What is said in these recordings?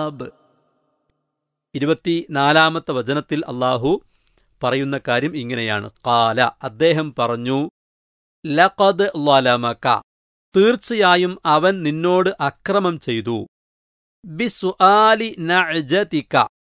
അനാബ് ഇരുപത്തിനാലാമത്തെ വചനത്തിൽ അള്ളാഹു പറയുന്ന കാര്യം ഇങ്ങനെയാണ് കാല അദ്ദേഹം പറഞ്ഞു ലഖദ് ലലമക തീർച്ചയായും അവൻ നിന്നോട് അക്രമം ചെയ്തു ബിസുആലി നഅജതിക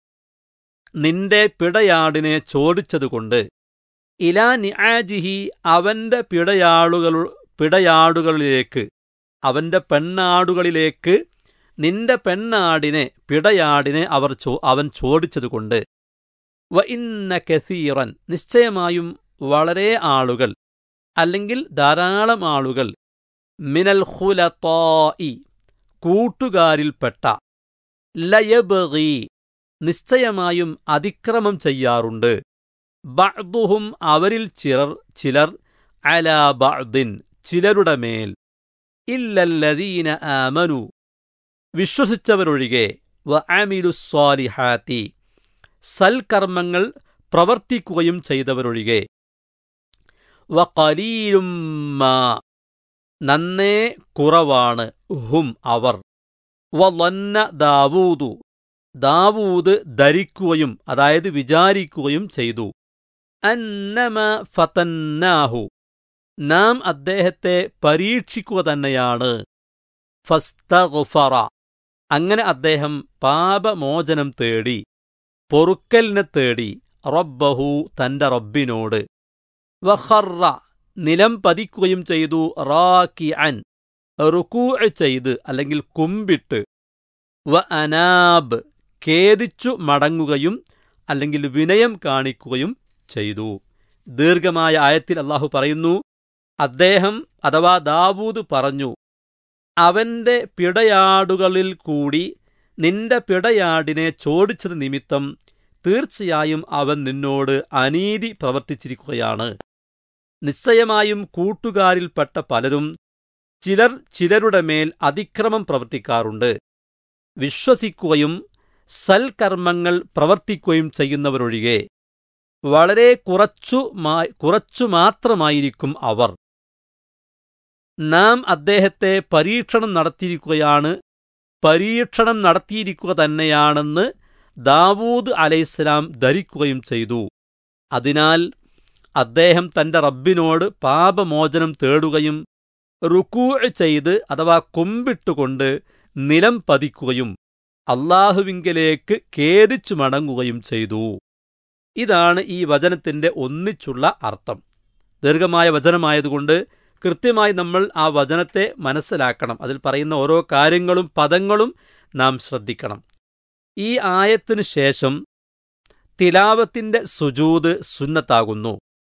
നിന്റെ പിടയാടിനെ ചോദിച്ചതുകൊണ്ട് ഇലാ നിആജിഹി അവന്റെ പിടയാളുകൾ പിടയാടുകളിലേക്ക് അവന്റെ പെണ്ണാടുകളിലേക്ക് നിന്റെ പെണ്ണാടിനെ പിടയാടിനെ അവർ ചോ അവൻ ചോദിച്ചതുകൊണ്ട് വ ഇന്ന കസീറൻ നിശ്ചയമായും വളരെ ആളുകൾ അല്ലെങ്കിൽ ധാരാളം ആളുകൾ മിനൽ ഖുലത്തായി കൂട്ടുകാരിൽപ്പെട്ട ലയബഗി നിശ്ചയമായും അതിക്രമം ചെയ്യാറുണ്ട് ബഅ്ദുഹും അവരിൽ ചിലർ ചിലർ അലാ ബഅ്ദിൻ ചിലരുടെ മേൽ ഇല്ലല്ലദീന ആമനു വിശ്വസിച്ചവരൊഴികെ വ അമിലുസ്വാലിഹാത്തി സൽക്കർമ്മങ്ങൾ പ്രവർത്തിക്കുകയും ചെയ്തവരൊഴികെ വ കലീലും മാ നന്നേ കുറവാണ് ഹും അവർ വന്ന ദാവൂദു ദാവൂദ് ധരിക്കുകയും അതായത് വിചാരിക്കുകയും ചെയ്തു അന്നമ ഫതന്നാഹു നാം അദ്ദേഹത്തെ പരീക്ഷിക്കുക തന്നെയാണ് ഫസ്തഗ്ഫറ അങ്ങനെ അദ്ദേഹം പാപമോചനം തേടി പൊറുക്കലിനെ തേടി റബ്ബഹു തന്റെ റബ്ബിനോട് വഖറ നിലം പതിക്കുകയും ചെയ്തു റാക്കി അൻ റുക്കൂ ചെയ്ത് അല്ലെങ്കിൽ കുമ്പിട്ട് വ അനാബ് ഖേദിച്ചു മടങ്ങുകയും അല്ലെങ്കിൽ വിനയം കാണിക്കുകയും ചെയ്തു ദീർഘമായ ആയത്തിൽ അള്ളാഹു പറയുന്നു അദ്ദേഹം അഥവാ ദാവൂദ് പറഞ്ഞു അവന്റെ പിടയാടുകളിൽ കൂടി നിന്റെ പിടയാടിനെ ചോദിച്ചത് നിമിത്തം തീർച്ചയായും അവൻ നിന്നോട് അനീതി പ്രവർത്തിച്ചിരിക്കുകയാണ് നിശ്ചയമായും കൂട്ടുകാരിൽപ്പെട്ട പലരും ചിലർ ചിലരുടെ മേൽ അതിക്രമം പ്രവർത്തിക്കാറുണ്ട് വിശ്വസിക്കുകയും സൽക്കർമ്മങ്ങൾ പ്രവർത്തിക്കുകയും ചെയ്യുന്നവരൊഴികെ വളരെ കുറച്ചു കുറച്ചു മാത്രമായിരിക്കും അവർ നാം അദ്ദേഹത്തെ പരീക്ഷണം നടത്തിയിരിക്കുകയാണ് പരീക്ഷണം നടത്തിയിരിക്കുക തന്നെയാണെന്ന് ദാവൂദ് അലൈഹിസ്സലാം ധരിക്കുകയും ചെയ്തു അതിനാൽ അദ്ദേഹം തന്റെ റബ്ബിനോട് പാപമോചനം തേടുകയും റുക്കൂ ചെയ്ത് അഥവാ കുമ്പിട്ടുകൊണ്ട് നിലം പതിക്കുകയും അള്ളാഹുവിങ്കലേക്ക് ഖേദിച്ചു മടങ്ങുകയും ചെയ്തു ഇതാണ് ഈ വചനത്തിന്റെ ഒന്നിച്ചുള്ള അർത്ഥം ദീർഘമായ വചനമായതുകൊണ്ട് കൃത്യമായി നമ്മൾ ആ വചനത്തെ മനസ്സിലാക്കണം അതിൽ പറയുന്ന ഓരോ കാര്യങ്ങളും പദങ്ങളും നാം ശ്രദ്ധിക്കണം ഈ ആയത്തിനു ശേഷം തിലാവത്തിന്റെ സുജൂത് സുന്നത്താകുന്നു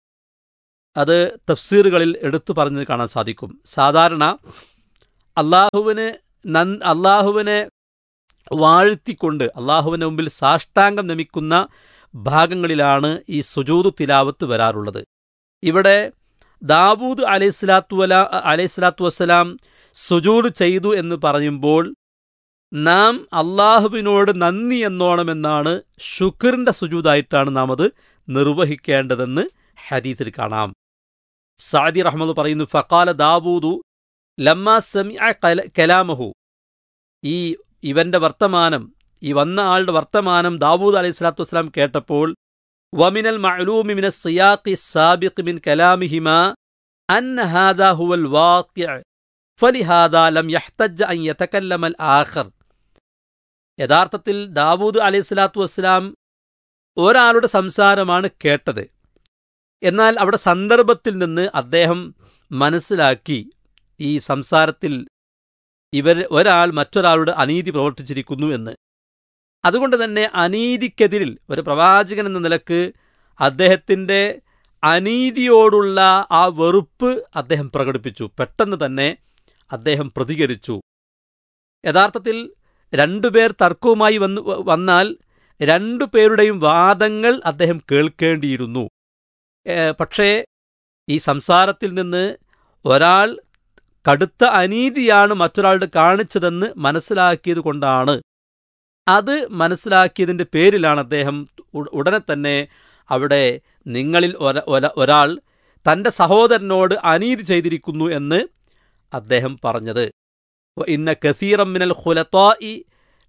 അത് തഫ്സീറുകളിൽ എടുത്തു പറഞ്ഞത് കാണാൻ സാധിക്കും സാധാരണ അള്ളാഹുവിന് നൻ അള്ളാഹുവിനെ വാഴ്ത്തിക്കൊണ്ട് അള്ളാഹുവിന് മുമ്പിൽ സാഷ്ടാംഗം നമിക്കുന്ന ഭാഗങ്ങളിലാണ് ഈ സുജൂദ് തിലാവത്ത് വരാറുള്ളത് ഇവിടെ ദാവൂദ് അലൈഹിസ്ലാത്തു വല അലൈഹിസ്ലാത്തു വസ്സലാം സുജൂദ് ചെയ്തു എന്ന് പറയുമ്പോൾ നാം അള്ളാഹുവിനോട് നന്ദി എന്നോണമെന്നാണ് ഷുക്റിന്റെ സുജൂദായിട്ടാണ് നാം അത് നിർവഹിക്കേണ്ടതെന്ന് ഹദീസിൽ കാണാം സാദി റഹ്മദ് പറയുന്നു ഫക്കാല ദാവൂദു ലമ്മ സമി കലാമഹു ഈ ഇവന്റെ വർത്തമാനം ഈ വന്ന ആളുടെ വർത്തമാനം ദാവൂദ് അലൈഹി സ്വലാത്തു വസ്സലാം കേട്ടപ്പോൾ വമിനൽ മഅലൂമി മിന സിയാഖി സാബിഖ് മിൻ കലാമിഹിമ അന്ന ഹാദാ ഹുവൽ വാഖിഅ ഫലിഹാദാ ലം യഹ്തജ് അൻ യതകല്ലമൽ ആഖർ യഥാർത്ഥത്തിൽ ദാവൂദ് അലൈഹി സ്വലാത്തു വസ്സലാം ഒരാളുടെ സംസാരമാണ് കേട്ടത് എന്നാൽ അവിടെ സന്ദർഭത്തിൽ നിന്ന് അദ്ദേഹം മനസ്സിലാക്കി ഈ സംസാരത്തിൽ ഇവർ ഒരാൾ മറ്റൊരാളുടെ അനീതി പ്രവർത്തിച്ചിരിക്കുന്നു എന്ന് അതുകൊണ്ട് തന്നെ അനീതിക്കെതിരിൽ ഒരു പ്രവാചകൻ എന്ന നിലക്ക് അദ്ദേഹത്തിൻ്റെ അനീതിയോടുള്ള ആ വെറുപ്പ് അദ്ദേഹം പ്രകടിപ്പിച്ചു പെട്ടെന്ന് തന്നെ അദ്ദേഹം പ്രതികരിച്ചു യഥാർത്ഥത്തിൽ രണ്ടുപേർ തർക്കവുമായി വന്ന് വന്നാൽ രണ്ടു പേരുടെയും വാദങ്ങൾ അദ്ദേഹം കേൾക്കേണ്ടിയിരുന്നു പക്ഷേ ഈ സംസാരത്തിൽ നിന്ന് ഒരാൾ കടുത്ത അനീതിയാണ് മറ്റൊരാളുടെ കാണിച്ചതെന്ന് മനസ്സിലാക്കിയത് കൊണ്ടാണ് അത് മനസ്സിലാക്കിയതിൻ്റെ പേരിലാണ് അദ്ദേഹം ഉടനെ തന്നെ അവിടെ നിങ്ങളിൽ ഒരാൾ തൻ്റെ സഹോദരനോട് അനീതി ചെയ്തിരിക്കുന്നു എന്ന് അദ്ദേഹം പറഞ്ഞത് ഇന്ന കസീറം മിനൽ ഖുലത്തായി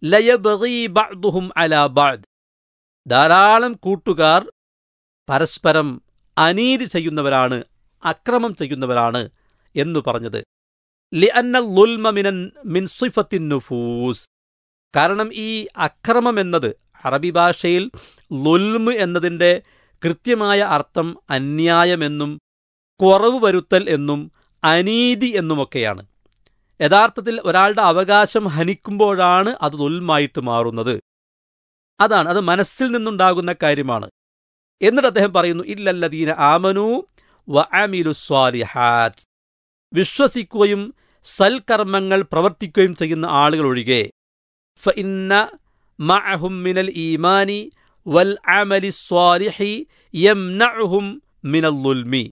ലയബഗീ ബഅ്ദുഹും അലാ ബഅദ് ധാരാളം കൂട്ടുകാർ പരസ്പരം അനീതി ചെയ്യുന്നവരാണ് അക്രമം ചെയ്യുന്നവരാണ് എന്നു പറഞ്ഞത് ലിഅന്ന ലുൽമ മിനൻ മിൻ സിഫത്തിൻ നുഫൂസ് കാരണം ഈ അക്രമം എന്നത് അറബി ഭാഷയിൽ ലുൽമ് എന്നതിൻ്റെ കൃത്യമായ അർത്ഥം അന്യായമെന്നും കുറവ് വരുത്തൽ എന്നും അനീതി എന്നുമൊക്കെയാണ് യഥാർത്ഥത്തിൽ ഒരാളുടെ അവകാശം ഹനിക്കുമ്പോഴാണ് അത് ലുൽമായിട്ട് മാറുന്നത് അതാണ് അത് മനസ്സിൽ നിന്നുണ്ടാകുന്ന കാര്യമാണ് എന്നിട്ട് അദ്ദേഹം പറയുന്നു ഇല്ലല്ലദീന ആമനു വ അമിലു സ്വാലിഹാത്ത് വിശ്വസിക്കുകയും സൽക്കർമ്മങ്ങൾ പ്രവർത്തിക്കുകയും ചെയ്യുന്ന ആളുകൾ ഒഴികെ ഫഇന്ന മഅഹും മിനൽ ഈമാനി വൽ അമലി സ്വാലിഹി യംനഉഹും മിനൽ ലുൽമി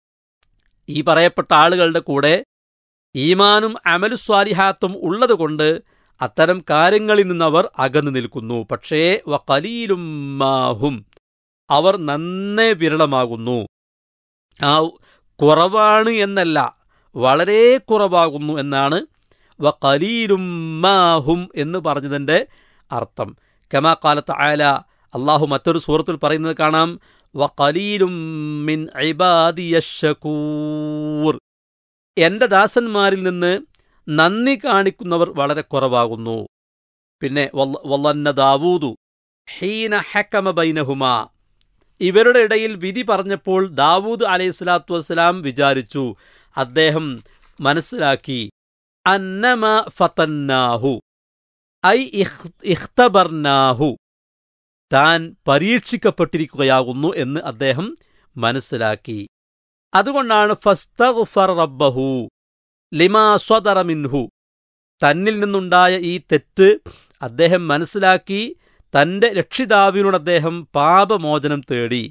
ഈ പറയപ്പെട്ട ആളുകളുടെ കൂടെ ഈമാനും അമലു സ്വാലിഹാത്തും ഉള്ളതുകൊണ്ട് അത്തരം കാര്യങ്ങളിൽ നിന്നവർ അകന്നു നിൽക്കുന്നു പക്ഷേ വകലീലും മാഹും അവർ നന്നേ വിരളമാകുന്നു ആ കുറവാണ് എന്നല്ല വളരെ കുറവാകുന്നു എന്നാണ് വകലീലും മാഹും എന്ന് പറഞ്ഞതിൻ്റെ അർത്ഥം കമാ കാലത്ത് ആയ അള്ളാഹു മറ്റൊരു സൂറത്തിൽ പറയുന്നത് കാണാം വകലീലും മിൻ ഇബാദിയശകൂർ എന്റെ ദാസന്മാരിൽ നിന്ന് നന്ദി കാണിക്കുന്നവർ വളരെ കുറവാകുന്നു പിന്നെ വല്ലന്ന ദാവൂദു ഹീന ഹക്കമ ബൈനഹുമ ഇവരുടെ ഇടയിൽ വിധി പറഞ്ഞപ്പോൾ ദാവൂദ് അലൈഹി സ്വലാത്തു വസ്സലാം വിചാരിച്ചു അദ്ദേഹം മനസ്സിലാക്കി അന്നമ ഫതന്നാഹു ഐ ഇഖ്തബർനാഹു താൻ പരീക്ഷിക്കപ്പെട്ടിരിക്കുകയാകുന്നു എന്ന് അദ്ദേഹം മനസ്സിലാക്കി അതുകൊണ്ടാണ് ഫസ്തഗ്ഫർ റബ്ബഹു ലിമാ സ്വദറ മിൻഹു തന്നിൽ നിന്നുണ്ടായ ഈ തെറ്റ് അദ്ദേഹം മനസ്സിലാക്കി തന്റെ രക്ഷിതാവിനോട് അദ്ദേഹം പാപമോചനം തേടി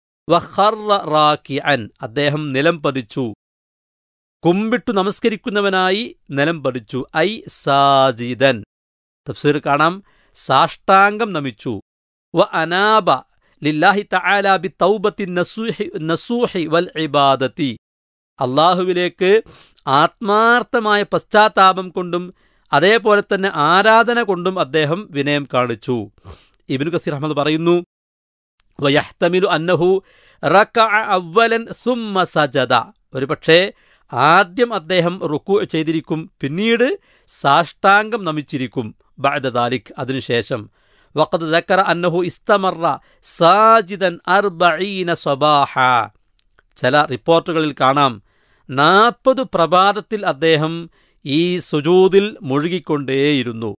വഖർറ റാക്കിഅൻ അദ്ദേഹം നിലം പതിച്ചു കുമ്പിട്ടു നമസ്കരിക്കുന്നവനായി നിലം പതിച്ചു ഐ സാജിദൻ തഫ്സീർ കാണാം സാഷ്ടാംഗം നമിച്ചു വ അനാബ ലില്ലാഹി തആല ബി തൗബത്തി നസൂഹി നസൂഹി വൽ ഇബാദത്തി അള്ളാഹുവിലേക്ക് ആത്മാർത്ഥമായ പശ്ചാത്താപം കൊണ്ടും അതേപോലെ തന്നെ ആരാധന കൊണ്ടും അദ്ദേഹം വിനയം കാണിച്ചു ഇബിനു കസീർ അഹമ്മദ് പറയുന്നു വയഹ്തമിലു അന്നഹു റക അവലൻ സുമ്മ സജദ ഒരുപക്ഷേ ആദ്യം അദ്ദേഹം റുക്കു ചെയ്തിരിക്കും പിന്നീട് സാഷ്ടാംഗം നമിച്ചിരിക്കും ബഅദ ദാലിക് അതിനുശേഷം വഖദ് ദക്കറ അന്നഹു ഇസ്തമറ സാജിദൻ അർബഈന സ്വബാഹ ചില റിപ്പോർട്ടുകളിൽ കാണാം നാൽപ്പത് പ്രഭാതത്തിൽ അദ്ദേഹം ഈ സുജൂദിൽ മുഴുകിക്കൊണ്ടേയിരുന്നു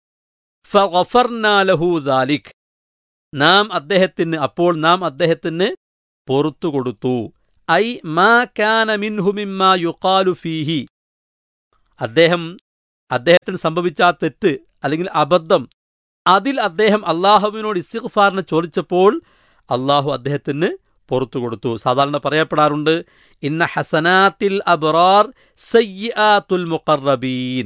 ഫഗഫർനാലഹു ദാലിക് നാം അദ്ദേഹത്തിന് അപ്പോൾ നാം അദ്ദേഹത്തിന് പൊറത്തു കൊടുത്തു ഐ മാ കാന മിൻഹു മിമ്മ യുഖാലു ഫീഹി അദ്ദേഹം അദ്ദേഹത്തിന് സംഭവിച്ച ആ തെറ്റ് അല്ലെങ്കിൽ അബദ്ധം അതിൽ അദ്ദേഹം അള്ളാഹുവിനോട് ഇസ്തിഗ്ഫാറിനെ ചോദിച്ചപ്പോൾ അള്ളാഹു അദ്ദേഹത്തിന് പുറത്തു കൊടുത്തു സാധാരണ പറയപ്പെടാറുണ്ട് ഇന്ന ഹസനാത്തിൽ അബ്റാർ സയ്യാത്തുൽ മുഖറബീൻ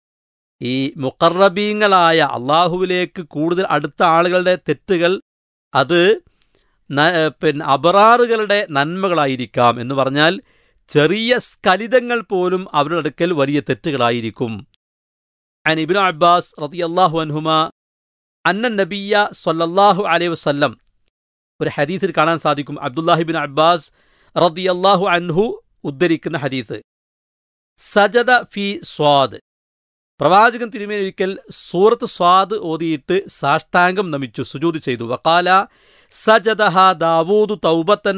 ഈ മുഖറബീങ്ങളായ അള്ളാഹുവിലേക്ക് കൂടുതൽ അടുത്ത ആളുകളുടെ തെറ്റുകൾ അത് പിന്നെ അബറാറുകളുടെ നന്മകളായിരിക്കാം എന്ന് പറഞ്ഞാൽ ചെറിയ സ്കലിതങ്ങൾ പോലും അവരുടെ അടുക്കൽ വലിയ തെറ്റുകളായിരിക്കും അൻ ഇബിൻ അബ്ബാസ് റതിയല്ലാഹു അൻഹുമ അന്ന നബിയ സൊല്ലാഹു അലൈഹി വസ്ല്ലം ഒരു ഹദീസിൽ കാണാൻ സാധിക്കും അബ്ദുല്ലാഹിബിൻ അബ്ബാസ് റദിയല്ലാഹു അൻഹു ഉദ്ധരിക്കുന്ന ഹദീസ് സജദ ഫി സ്വാദ് പ്രവാചകൻ തിരുമേനൊരിക്കൽ സൂറത്ത് സ്വാദ് ഓതിയിട്ട് സാഷ്ടാംഗം നമിച്ചു സുജൂത് ചെയ്തു വക്കാല സജദഹ ദാവൂദ് തൗബത്തൻ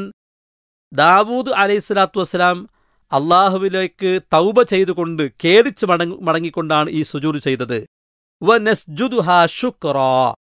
ദാവൂദ് അലൈഹി സ്വലാത്തു വസ്സലാം അള്ളാഹുവിലേക്ക് തൗബ ചെയ്തുകൊണ്ട് കേറിച്ച് മടങ്ങി മടങ്ങിക്കൊണ്ടാണ് ഈ സുജൂത് ചെയ്തത് വ നസ്ജുദുഹ ശുക്രാ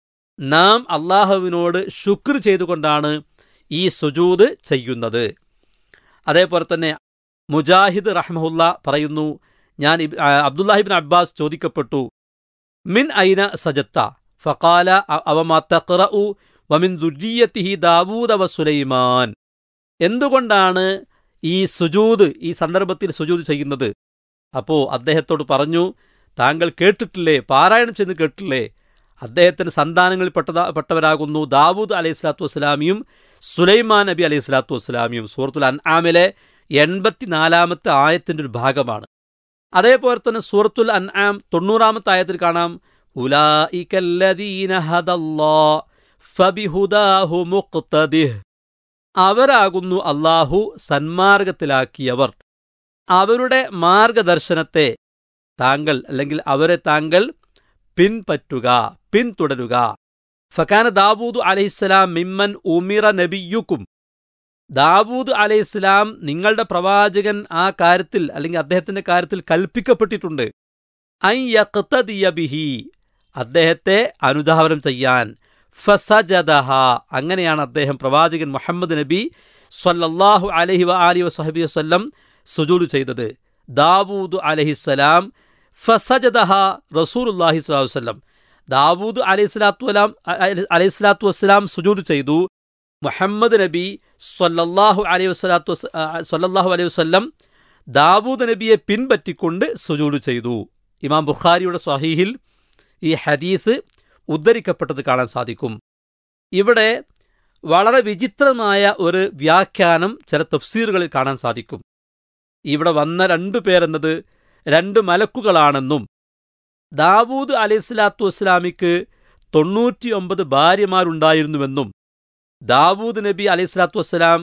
നാം അള്ളാഹുവിനോട് ശുക്ർ ചെയ്തുകൊണ്ടാണ് ഈ സുജൂത് ചെയ്യുന്നത് അതേപോലെ തന്നെ മുജാഹിദ് റഹ്മഹുല്ല പറയുന്നു ഞാൻ അബ്ദുല്ലാഹിബിൻ അബ്ബാസ് ചോദിക്കപ്പെട്ടു മിൻ ഐന സജത്ത ഫക്കാല അവമാ തഖ്റഉ വമിൻ ദുര്ജിയത്തിഹി ദാവൂദ വ സുലൈമാൻ എന്തുകൊണ്ടാണ് ഈ സുജൂത് ഈ സന്ദർഭത്തിൽ സുജൂത് ചെയ്യുന്നത് അപ്പോ അദ്ദേഹത്തോട് പറഞ്ഞു താങ്കൾ കേട്ടിട്ടില്ലേ പാരായണം ചെന്ന് കേട്ടിട്ടില്ലേ അദ്ദേഹത്തിന് സന്താനങ്ങളിൽ പെട്ടതാ പെട്ടവരാകുന്നു ദാവൂദ് അലൈഹി സ്വലാത്തു വസ്സലാമിയും സുലൈമാൻ നബി അലൈഹി സ്വലാത്തു വസ്സലാമിയും സൂറത്തുൽ അൻആമിലെ എൺപത്തിനാലാമത്തെ ആയത്തിൻ്റെ ഒരു ഭാഗമാണ് അതേപോലെ തന്നെ സൂറത്തുൽ അൻആം തൊണ്ണൂറാമത്തെ ആയത്തിൽ കാണാം ഉലായിക്കല്ലദീന ഹദല്ലാ ഫബിഹുദാഹു മുഖ്തദിഹ് അവരാകുന്നു അള്ളാഹു സന്മാർഗത്തിലാക്കിയവർ അവരുടെ മാർഗദർശനത്തെ താങ്കൾ അല്ലെങ്കിൽ അവരെ താങ്കൾ പിൻപറ്റുക പിന്തുടരുക ഫക്കാന ദാവൂദ് അലൈഹിസ്സലാം മിമ്മൻ ഉമിറ നബിയുക്കും ദാവൂദ് അലൈഹിസ്സലാം നിങ്ങളുടെ പ്രവാചകൻ ആ കാര്യത്തിൽ അല്ലെങ്കിൽ അദ്ദേഹത്തിന്റെ കാര്യത്തിൽ കൽപ്പിക്കപ്പെട്ടിട്ടുണ്ട് ഐ യഖ്തദിയ ബിഹി അദ്ദേഹത്തെ അനുധാവനം ചെയ്യാൻ ഫസജദഹ അങ്ങനെയാണ് അദ്ദേഹം പ്രവാചകൻ മുഹമ്മദ് നബി സ്വല്ലല്ലാഹു അലൈഹി വ ആലി വസഹബി വസ്ല്ലം സുജൂദ് ചെയ്തത് ദാവൂദ് അലഹിസ്സലാം ഫസജദഹ റസൂലുല്ലാഹി സ്വലാഹു വസ്ലം ദാവൂദ് അലൈഹി സ്വലാത്തു വലാം അലൈഹി സ്വലാത്തു വസ്സലാം സുജൂദ് ചെയ്തു മുഹമ്മദ് നബി സ്വല്ലല്ലാഹു അലൈഹി വസ്ലാത്തു സ്വല്ലല്ലാഹു അലൈഹി വസ്ല്ലം ദാവൂദ് നബിയെ പിൻപറ്റിക്കൊണ്ട് സുജൂദ് ചെയ്തു ഇമാം ബുഖാരിയുടെ സ്വഹീഹിൽ ഈ ഹദീസ് ഉദ്ധരിക്കപ്പെട്ടത് കാണാൻ സാധിക്കും ഇവിടെ വളരെ വിചിത്രമായ ഒരു വ്യാഖ്യാനം ചില തഫ്സീറുകളിൽ കാണാൻ സാധിക്കും ഇവിടെ വന്ന രണ്ടു പേരെന്നത് രണ്ട് മലക്കുകളാണെന്നും ദാവൂദ് അലൈഹിസ്ലാത്തു വസ്സലാമിക്ക് തൊണ്ണൂറ്റിയൊമ്പത് ഭാര്യമാരുണ്ടായിരുന്നുവെന്നും ദാവൂദ് നബി അലൈഹിസ്ലാത്തു വസ്സലാം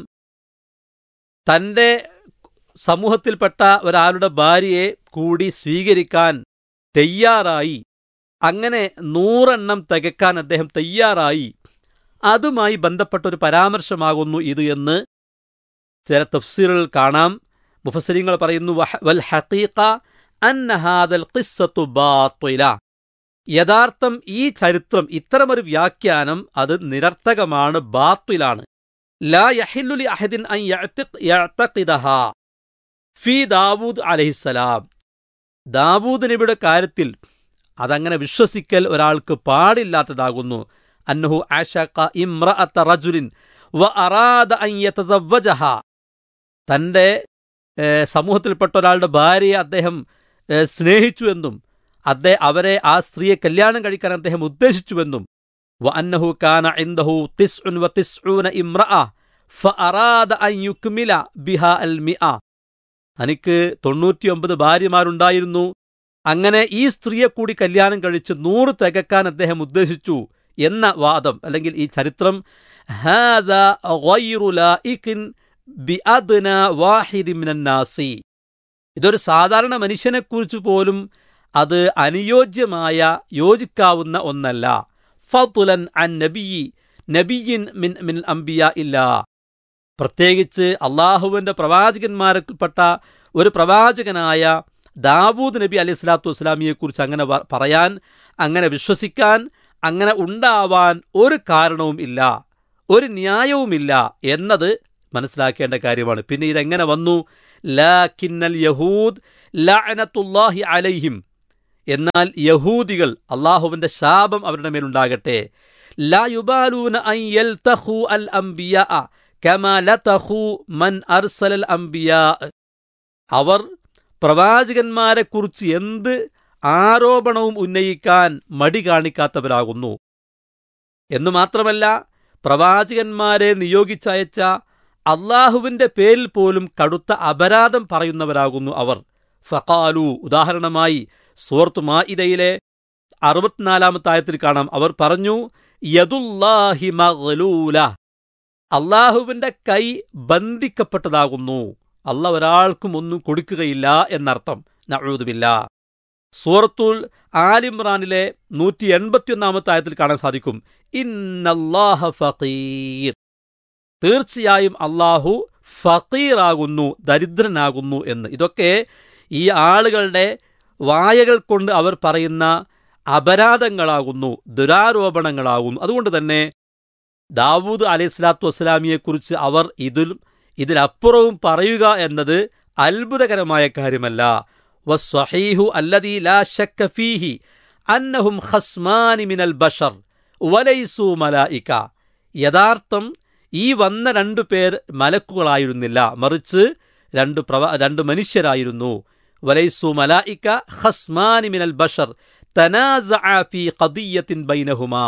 തന്റെ സമൂഹത്തിൽപ്പെട്ട ഒരാളുടെ ഭാര്യയെ കൂടി സ്വീകരിക്കാൻ തയ്യാറായി അങ്ങനെ നൂറെണ്ണം തികക്കാൻ അദ്ദേഹം തയ്യാറായി അതുമായി ബന്ധപ്പെട്ട ഒരു പരാമർശമാകുന്നു ഇത് എന്ന് ചില തഫ്സീറുകൾ കാണാം മുഫസരിങ്ങൾ പറയുന്നു വൽ ഹഖീഖ അന്നഹാദൽ ഖിസ്സത്തു ബാത്തില യഥാർത്ഥം ഈ ചരിത്രം ഇത്തരമൊരു വ്യാഖ്യാനം അത് നിരർത്ഥകമാണ് ബാത്തിലാണ് ലാ യഹില്ലുലി അഹദിൻ അൻ യഅ്തഖിദഹ ഫി ദാവൂദ് അലൈഹിസ്സലാം ദാവൂദ് നബിയുടെ കാര്യത്തിൽ അതങ്ങനെ വിശ്വസിക്കൽ ഒരാൾക്ക് പാടില്ലാത്തതാകുന്നു അന്നഹു ആഷഖ ഇമ്രഅത്ത റജുലിൻ വ അറാദ അൻ യതസവ്വജഹ തന്റെ സമൂഹത്തിൽപ്പെട്ട ഒരാളുടെ ഭാര്യയെ അദ്ദേഹം സ്നേഹിച്ചുവെന്നും അദ്ദേഹം അവരെ ആ സ്ത്രീയെ കല്യാണം കഴിക്കാൻ അദ്ദേഹം ഉദ്ദേശിച്ചുവെന്നും വ അന്നഹു കാന ഇൻദഹു തിസ്ഉൻ വ തിസ്ഊന ഇമ്രഅ ഫഅറാദ അൻ യുക്മില ബിഹ അൽ മിഅ തനിക്ക് തൊണ്ണൂറ്റിയൊമ്പത് ഭാര്യമാരുണ്ടായിരുന്നു അങ്ങനെ ഈ സ്ത്രീയെ കൂടി കല്യാണം കഴിച്ച് നൂറ് തികക്കാൻ അദ്ദേഹം ഉദ്ദേശിച്ചു എന്ന വാദം അല്ലെങ്കിൽ ഈ ചരിത്രം ഇതൊരു സാധാരണ മനുഷ്യനെക്കുറിച്ച് പോലും അത് അനുയോജ്യമായ യോജിക്കാവുന്ന ഒന്നല്ല ഫതുലൻ അൻ നബിയി നബിയിൻ മിൻ മിൻ അംബിയ ഇല്ല പ്രത്യേകിച്ച് അള്ളാഹുവിന്റെ പ്രവാചകന്മാരിൽപ്പെട്ട ഒരു പ്രവാചകനായ ദാവൂദ് നബി അലൈഹി സ്വലാത്തു വസ്സലാമിയെക്കുറിച്ച് അങ്ങനെ പറയാൻ അങ്ങനെ വിശ്വസിക്കാൻ അങ്ങനെ ഉണ്ടാവാൻ ഒരു കാരണവും ഇല്ല ഒരു ന്യായവുമില്ല എന്നത് മനസ്സിലാക്കേണ്ട കാര്യമാണ് പിന്നെ ഇതെങ്ങനെ വന്നു ലാക്കിന്നൽ യഹൂദ് ലഅനത്തുല്ലാഹി അലൈഹിം എന്നാൽ യഹൂദികൾ അള്ളാഹുവിന്റെ ശാപം അവരുടെ മേലുണ്ടാകട്ടെ ലാ യുബാലൂന അൻ യൽതഖു അൽ അംബിയാ കമാ ലതഖു മൻ അർസലൽ അംബിയാ അവർ പ്രവാചകന്മാരെക്കുറിച്ച് എന്ത് ആരോപണവും ഉന്നയിക്കാൻ മടി കാണിക്കാത്തവരാകുന്നു എന്നു മാത്രമല്ല പ്രവാചകന്മാരെ നിയോഗിച്ചയച്ച അള്ളാഹുവിന്റെ പേരിൽ പോലും കടുത്ത അപരാധം പറയുന്നവരാകുന്നു അവർ ഫഖാലു ഉദാഹരണമായി സൂറത്ത് മാഇദയിലെ അറുപത്തിനാലാമത്തെ ആയത്തിൽ കാണാം അവർ പറഞ്ഞു യദുല്ലാഹി മഗ്ലൂല അള്ളാഹുവിന്റെ കൈ ബന്ധിക്കപ്പെട്ടതാകുന്നു അല്ല ഒരാൾക്കും ഒന്നും കൊടുക്കുകയില്ല എന്നർത്ഥം നഴൂതുമില്ല സൂറത്തുൽ ആലിമ്രാനിലെ നൂറ്റി എൺപത്തിയൊന്നാമത്തെ ആയത്തിൽ കാണാൻ സാധിക്കും ഇന്നല്ലാഹ ഫീർ തീർച്ചയായും അള്ളാഹു ഫീറാകുന്നു ദരിദ്രനാകുന്നു എന്ന് ഇതൊക്കെ ഈ ആളുകളുടെ വായകൾ കൊണ്ട് അവർ പറയുന്ന അപരാധങ്ങളാകുന്നു ദുരാരോപണങ്ങളാകുന്നു അതുകൊണ്ട് തന്നെ ദാവൂദ് അലൈഹി സ്വലാത്തു വസ്സലാമിയെക്കുറിച്ച് അവർ ഇതിൽ ഇതിലപ്പുറവും പറയുക എന്നത് അത്ഭുതകരമായ കാര്യമല്ല വസ്വഹീഹു അല്ലദീ ലാ ശക്ക ഫീഹി അന്നഹും ഖസ്മാനി മിനൽ ബഷർ വലൈസു മലായിക യഥാർത്ഥം ഈ വന്ന രണ്ടു പേർ മലക്കുകളായിരുന്നില്ല മറിച്ച് രണ്ട് പ്രവ രണ്ട് മനുഷ്യരായിരുന്നു വലൈസു മലായിക ഖസ്മാനി മിനൽ ബഷർ തനാസഅ ഫീ ഖദിയത്തിൻ ബൈനഹുമാ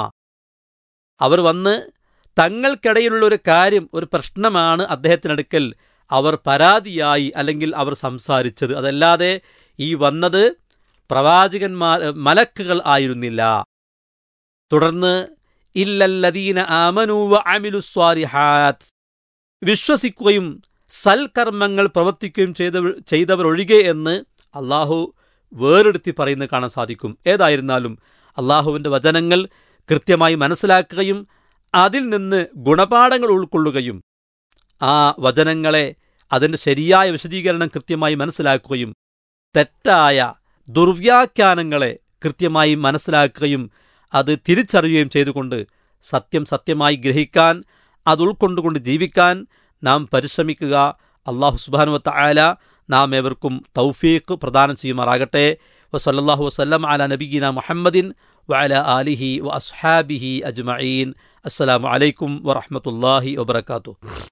അവർ വന്ന് തങ്ങൾക്കിടയിലുള്ള ഒരു കാര്യം ഒരു പ്രശ്നമാണ് അദ്ദേഹത്തിനടുക്കൽ അവർ പരാതിയായി അല്ലെങ്കിൽ അവർ സംസാരിച്ചത് അതല്ലാതെ ഈ വന്നത് പ്രവാചകന്മാർ മലക്കുകൾ ആയിരുന്നില്ല തുടർന്ന് ഇല്ലല്ലദീന ആമനു വ അമിലു സ്വാലിഹാത്ത് വിശ്വസിക്കുകയും സൽക്കർമ്മങ്ങൾ പ്രവർത്തിക്കുകയും ചെയ്തവർ ചെയ്തവരൊഴികെ എന്ന് അള്ളാഹു വേറെടുത്തി പറയുന്നത് കാണാൻ സാധിക്കും ഏതായിരുന്നാലും അള്ളാഹുവിൻ്റെ വചനങ്ങൾ കൃത്യമായി മനസ്സിലാക്കുകയും അതിൽ നിന്ന് ഗുണപാഠങ്ങൾ ഉൾക്കൊള്ളുകയും ആ വചനങ്ങളെ അതിൻ്റെ ശരിയായ വിശദീകരണം കൃത്യമായി മനസ്സിലാക്കുകയും തെറ്റായ ദുർവ്യാഖ്യാനങ്ങളെ കൃത്യമായി മനസ്സിലാക്കുകയും അത് തിരിച്ചറിയുകയും ചെയ്തുകൊണ്ട് സത്യം സത്യമായി ഗ്രഹിക്കാൻ അത് ഉൾക്കൊണ്ടുകൊണ്ട് ജീവിക്കാൻ നാം പരിശ്രമിക്കുക അള്ളാഹു സുബാനുവത്ത ആല നാം ഏവർക്കും തൗഫീഖ് പ്രദാനം ചെയ്യുമാറാകട്ടെ വസല്ലാഹു വസ്ലം അല നബീന മുഹമ്മദിൻ വഅല ആലിഹി വ അസ്ഹാബിഹി അജ്മഈൻ അസ്സലാമു അലൈക്കും വറഹ്മത്തുള്ളാഹി വബറകാതുഹു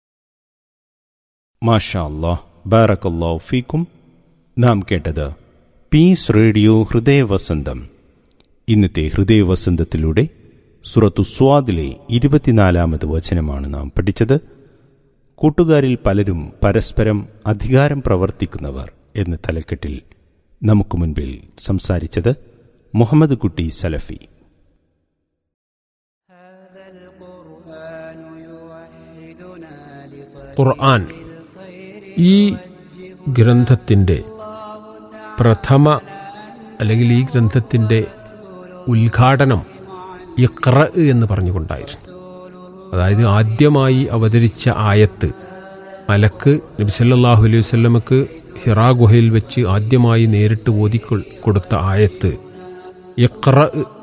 മാഷാ അല്ലാഹ് ബാറക്കല്ലാഹു ഫീക്കും നാം കേട്ടത് പീസ് റേഡിയോ ഹൃദയവസന്തം ഇന്നത്തെ ഹൃദയവസന്തത്തിലൂടെ സുറത്തു സ്വാദിലെ ഇരുപത്തിനാലാമത് വചനമാണ് നാം പഠിച്ചത് കൂട്ടുകാരിൽ പലരും പരസ്പരം അധികാരം പ്രവർത്തിക്കുന്നവർ എന്ന തലക്കെട്ടിൽ നമുക്ക് മുൻപിൽ സംസാരിച്ചത് മുഹമ്മദ് കുട്ടി സലഫി ഖുർആൻ ഈ ഗ്രന്ഥത്തിൻ്റെ പ്രഥമ അല്ലെങ്കിൽ ഈ ഗ്രന്ഥത്തിൻ്റെ ഉദ്ഘാടനം ഇഖ്ര എന്ന് പറഞ്ഞുകൊണ്ടായിരുന്നു അതായത് ആദ്യമായി അവതരിച്ച ആയത്ത് മലക്ക് നബിസല്ലാഹു അലൈഹി വല്ലമക്ക് ഹിറാ ഗുഹയിൽ വെച്ച് ആദ്യമായി നേരിട്ട് ഓതി കൊടുത്ത ആയത്ത് ഇഖ്ര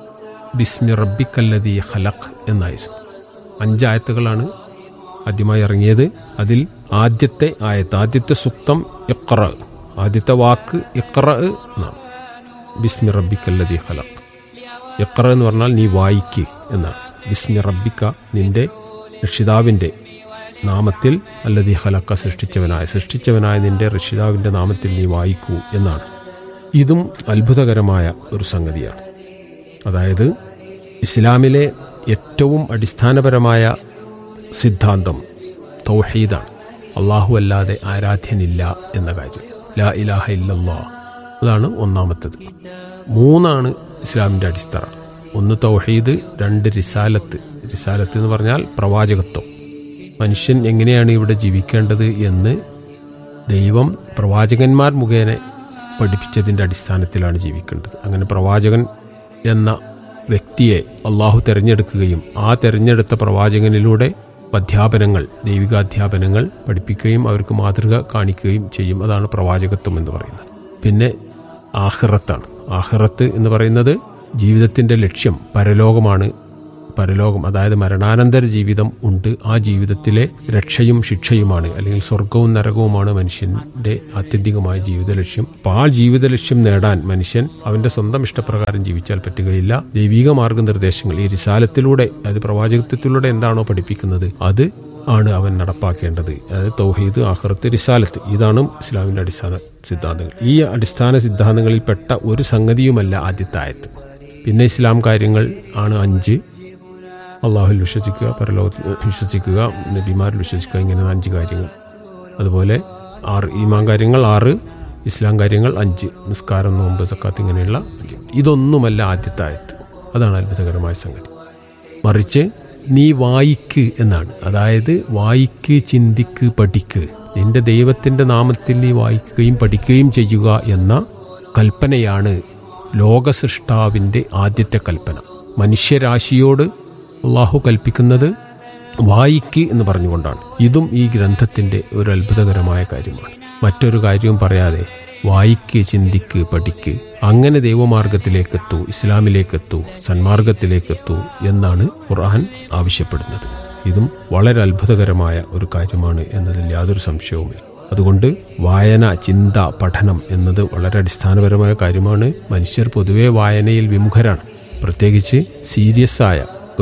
ബിസ്മി റബ്ബിക്കല്ലതി ഖലഖ് എന്നായിരുന്നു അഞ്ചായത്തുകളാണ് ആദ്യമായി ഇറങ്ങിയത് അതിൽ ആദ്യത്തെ ആയത്ത് ആദ്യത്തെ സുക്തം ഇഖ്ര ആദ്യത്തെ വാക്ക് ഇഖ്ര എന്നാണ് ബിസ്മി റബ്ബിക്കല്ലതി ഖലഖ് ഇഖ്ര എന്ന് പറഞ്ഞാൽ നീ വായിക്ക് എന്നാണ് ബിസ്മി റബ്ബിക്ക നിന്റെ രക്ഷിതാവിൻ്റെ നാമത്തിൽ അല്ലതി ഹലക്ക സൃഷ്ടിച്ചവനായ സൃഷ്ടിച്ചവനായ നിന്റെ രക്ഷിതാവിൻ്റെ നാമത്തിൽ നീ വായിക്കൂ എന്നാണ് ഇതും അത്ഭുതകരമായ ഒരു സംഗതിയാണ് അതായത് ഇസ്ലാമിലെ ഏറ്റവും അടിസ്ഥാനപരമായ സിദ്ധാന്തം തൗഹീദാണ് അള്ളാഹു അല്ലാതെ ആരാധ്യനില്ല എന്ന കാര്യം ലാ ഇലാഹ ഇല്ലല്ലാ അതാണ് ഒന്നാമത്തത് മൂന്നാണ് ഇസ്ലാമിൻ്റെ അടിസ്ഥാനം ഒന്ന് തൗഹീദ് രണ്ട് റിസാലത്ത് റിസാലത്ത് എന്ന് പറഞ്ഞാൽ പ്രവാചകത്വം മനുഷ്യൻ എങ്ങനെയാണ് ഇവിടെ ജീവിക്കേണ്ടത് എന്ന് ദൈവം പ്രവാചകന്മാർ മുഖേന പഠിപ്പിച്ചതിൻ്റെ അടിസ്ഥാനത്തിലാണ് ജീവിക്കേണ്ടത് അങ്ങനെ പ്രവാചകൻ എന്ന വ്യക്തിയെ അള്ളാഹു തിരഞ്ഞെടുക്കുകയും ആ തിരഞ്ഞെടുത്ത പ്രവാചകനിലൂടെ അധ്യാപനങ്ങൾ ദൈവികാധ്യാപനങ്ങൾ പഠിപ്പിക്കുകയും അവർക്ക് മാതൃക കാണിക്കുകയും ചെയ്യും അതാണ് പ്രവാചകത്വം എന്ന് പറയുന്നത് പിന്നെ ആഹിറത്താണ് ആഹിറത്ത് എന്ന് പറയുന്നത് ജീവിതത്തിന്റെ ലക്ഷ്യം പരലോകമാണ് പരലോകം അതായത് മരണാനന്തര ജീവിതം ഉണ്ട് ആ ജീവിതത്തിലെ രക്ഷയും ശിക്ഷയുമാണ് അല്ലെങ്കിൽ സ്വർഗവും നരകവുമാണ് മനുഷ്യന്റെ ആത്യന്തികമായ ജീവിത ലക്ഷ്യം അപ്പോൾ ആ ജീവിത ലക്ഷ്യം നേടാൻ മനുഷ്യൻ അവന്റെ സ്വന്തം ഇഷ്ടപ്രകാരം ജീവിച്ചാൽ പറ്റുകയില്ല ദൈവിക മാർഗനിർദ്ദേശങ്ങൾ ഈ റിസാലത്തിലൂടെ അതായത് പ്രവാചകത്വത്തിലൂടെ എന്താണോ പഠിപ്പിക്കുന്നത് അത് ആണ് അവൻ നടപ്പാക്കേണ്ടത് അതായത് തൗഹീദ് ആഹ്റത്ത് റിസാലത്ത് ഇതാണ് ഇസ്ലാമിന്റെ അടിസ്ഥാന സിദ്ധാന്തങ്ങൾ ഈ അടിസ്ഥാന സിദ്ധാന്തങ്ങളിൽ പെട്ട ഒരു സംഗതിയുമല്ല ആദ്യത്തെ ആയത്ത് പിന്നെ ഇസ്ലാം കാര്യങ്ങൾ ആണ് അഞ്ച് അള്ളാഹുൽ വിശ്വസിക്കുക പരലോകത്തിൽ വിശ്വസിക്കുക നബിമാരിൽ വിശ്വസിക്കുക ഇങ്ങനെ അഞ്ച് കാര്യങ്ങൾ അതുപോലെ ആറ് ഈമാൻ കാര്യങ്ങൾ ആറ് ഇസ്ലാം കാര്യങ്ങൾ അഞ്ച് നിസ്കാരം നോമ്പ് സക്കാത്ത് ഇങ്ങനെയുള്ള അഞ്ച് ഇതൊന്നുമല്ല ആദ്യത്തെ ആയത്ത് അതാണ് അത്ഭുതകരമായ സംഗതി മറിച്ച് നീ വായിക്ക് എന്നാണ് അതായത് വായിക്ക് ചിന്തിക്ക് പഠിക്ക് നിന്റെ ദൈവത്തിന്റെ നാമത്തിൽ നീ വായിക്കുകയും പഠിക്കുകയും ചെയ്യുക എന്ന കൽപ്പനയാണ് ലോകസൃഷ്ടാവിന്റെ ആദ്യത്തെ കൽപ്പന മനുഷ്യരാശിയോട് അള്ളാഹു കൽപ്പിക്കുന്നത് വായിക്ക് എന്ന് പറഞ്ഞുകൊണ്ടാണ് ഇതും ഈ ഗ്രന്ഥത്തിന്റെ ഒരു അത്ഭുതകരമായ കാര്യമാണ് മറ്റൊരു കാര്യവും പറയാതെ വായിക്ക് ചിന്തിക്ക് പഠിക്ക് അങ്ങനെ ദൈവമാർഗത്തിലേക്കെത്തൂ ഇസ്ലാമിലേക്കെത്തൂ സന്മാർഗത്തിലേക്കെത്തൂ എന്നാണ് ഖുർആൻ ആവശ്യപ്പെടുന്നത് ഇതും വളരെ അത്ഭുതകരമായ ഒരു കാര്യമാണ് എന്നതിൽ യാതൊരു സംശയവുമില്ല അതുകൊണ്ട് വായന ചിന്ത പഠനം എന്നത് വളരെ അടിസ്ഥാനപരമായ കാര്യമാണ് മനുഷ്യർ പൊതുവെ വായനയിൽ വിമുഖരാണ് പ്രത്യേകിച്ച് സീരിയസ് ആയ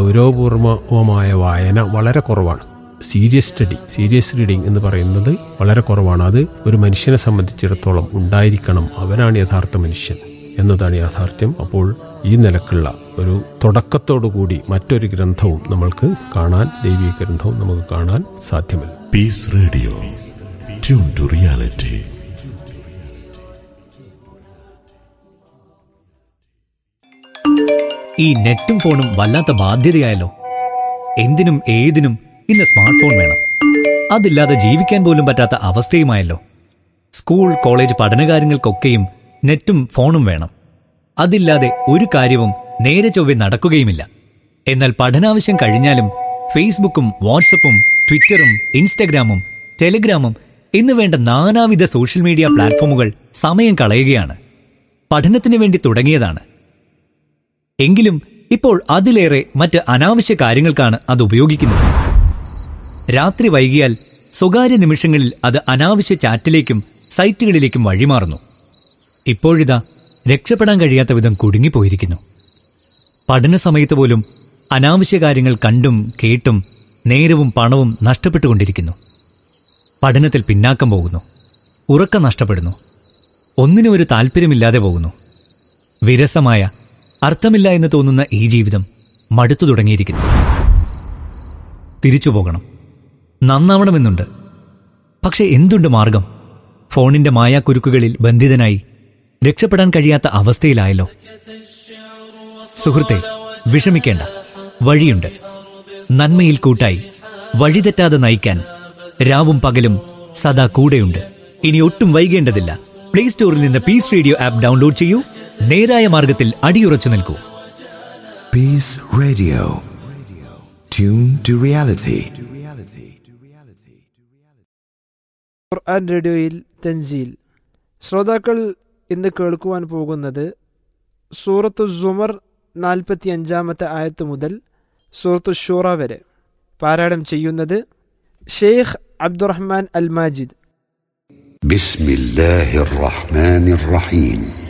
ഗൗരവപൂർവമായ വായന വളരെ കുറവാണ് സീരിയസ് സ്റ്റഡി സീരിയസ് റീഡിംഗ് എന്ന് പറയുന്നത് വളരെ കുറവാണ് അത് ഒരു മനുഷ്യനെ സംബന്ധിച്ചിടത്തോളം ഉണ്ടായിരിക്കണം അവനാണ് യഥാർത്ഥ മനുഷ്യൻ എന്നതാണ് യാഥാർത്ഥ്യം അപ്പോൾ ഈ നിലക്കുള്ള ഒരു തുടക്കത്തോടുകൂടി മറ്റൊരു ഗ്രന്ഥവും നമ്മൾക്ക് കാണാൻ ദൈവിക ഗ്രന്ഥവും നമുക്ക് കാണാൻ സാധ്യമല്ല Peace Radio. Tune to reality. ഈ നെറ്റും ഫോണും വല്ലാത്ത ബാധ്യതയായല്ലോ എന്തിനും ഏതിനും ഇന്ന് സ്മാർട്ട് ഫോൺ വേണം അതില്ലാതെ ജീവിക്കാൻ പോലും പറ്റാത്ത അവസ്ഥയുമായല്ലോ സ്കൂൾ കോളേജ് പഠനകാര്യങ്ങൾക്കൊക്കെയും നെറ്റും ഫോണും വേണം അതില്ലാതെ ഒരു കാര്യവും നേരെ ചൊവ്വെ നടക്കുകയുമില്ല എന്നാൽ പഠനാവശ്യം കഴിഞ്ഞാലും ഫേസ്ബുക്കും വാട്സപ്പും ട്വിറ്ററും ഇൻസ്റ്റഗ്രാമും ടെലിഗ്രാമും എന്ന് വേണ്ട നാനാവിധ സോഷ്യൽ മീഡിയ പ്ലാറ്റ്ഫോമുകൾ സമയം കളയുകയാണ് പഠനത്തിന് വേണ്ടി തുടങ്ങിയതാണ് എങ്കിലും ഇപ്പോൾ അതിലേറെ മറ്റ് അനാവശ്യ കാര്യങ്ങൾക്കാണ് അത് ഉപയോഗിക്കുന്നത് രാത്രി വൈകിയാൽ സ്വകാര്യ നിമിഷങ്ങളിൽ അത് അനാവശ്യ ചാറ്റിലേക്കും സൈറ്റുകളിലേക്കും വഴിമാറുന്നു ഇപ്പോഴിതാ രക്ഷപ്പെടാൻ കഴിയാത്ത വിധം കുടുങ്ങിപ്പോയിരിക്കുന്നു പഠന സമയത്ത് പോലും അനാവശ്യ കാര്യങ്ങൾ കണ്ടും കേട്ടും നേരവും പണവും നഷ്ടപ്പെട്ടുകൊണ്ടിരിക്കുന്നു പഠനത്തിൽ പിന്നാക്കം പോകുന്നു ഉറക്കം നഷ്ടപ്പെടുന്നു ഒന്നിനും ഒരു താല്പര്യമില്ലാതെ പോകുന്നു വിരസമായ അർത്ഥമില്ല എന്ന് തോന്നുന്ന ഈ ജീവിതം മടുത്തു തുടങ്ങിയിരിക്കുന്നു തിരിച്ചു പോകണം നന്നാവണമെന്നുണ്ട് പക്ഷെ എന്തുണ്ട് മാർഗം ഫോണിന്റെ മായാക്കുരുക്കുകളിൽ ബന്ധിതനായി രക്ഷപ്പെടാൻ കഴിയാത്ത അവസ്ഥയിലായല്ലോ സുഹൃത്തെ വിഷമിക്കേണ്ട വഴിയുണ്ട് നന്മയിൽ കൂട്ടായി വഴിതെറ്റാതെ നയിക്കാൻ രാവും പകലും സദാ കൂടെയുണ്ട് ഇനി ഒട്ടും വൈകേണ്ടതില്ല പ്ലേ സ്റ്റോറിൽ നിന്ന് പീസ് റേഡിയോ ആപ്പ് ഡൗൺലോഡ് ചെയ്യൂ നേരായ മാർഗത്തിൽ അടിയുറച്ചു നിൽക്കൂ Peace Radio. Tune to reality. ഖുർആൻ റേഡിയോയിൽ തൻസീൽ ശ്രോതാക്കൾ ഇന്ന് കേൾക്കുവാൻ പോകുന്നത് സൂറത്തു സുമർ നാൽപ്പത്തി അഞ്ചാമത്തെ ആയത്ത് മുതൽ സൂറത്തു ഷൂറ വരെ പാരായണം ചെയ്യുന്നത് ഷെയ്ഖ് അബ്ദുറഹ്മാൻ അൽ മാജിദ് بسم الله الرحمن الرحيم